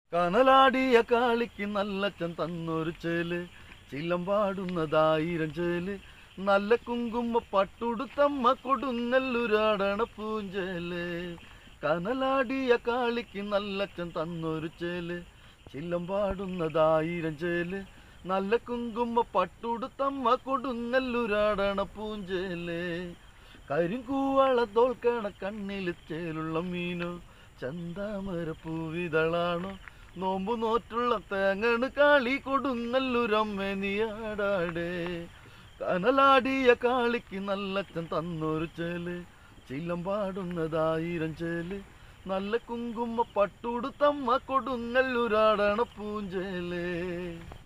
കനലാടിയ കാളിക്ക് നല്ലച്ചൻ തന്നൊരു ചേല് ചിലം പാടുന്നതായിരം ചേല് നല്ല കുങ്കുമ പട്ടുടുത്തമ്മ കൊടുങ്ങല്ലൂരാടണ പൂഞ്ചേല് കനലാടിയ കാളിക്ക് നല്ലച്ചൻ തന്നൊരു ചേല് ചിലം പാടുന്നതായിരം ചേല് നല്ല കുങ്കുമ പട്ടുടുത്തമ്മ കൊടുങ്ങല്ലൂരാടണ പൂഞ്ചേല് കരിങ്കൂവള തോൽക്കണ കണ്ണിൽ ചേലുള്ള മീനോ ചന്താമര പൂവിതളാണോ നോമ്പു നോറ്റുള്ള തേങ്ങണ് കാളി കൊടുങ്ങല്ലൂരമ്മ നീയാടാടേ കനലാടിയ കാളിക്ക് നല്ലച്ചൻ തന്നൊരു ചേല് ചിലം പാടുന്നതായിരം ചേല് നല്ല കുങ്കുമ പട്ടുടുത്തമ്മ കൊടുങ്ങല്ലൂരാടണ പൂഞ്ചേലേ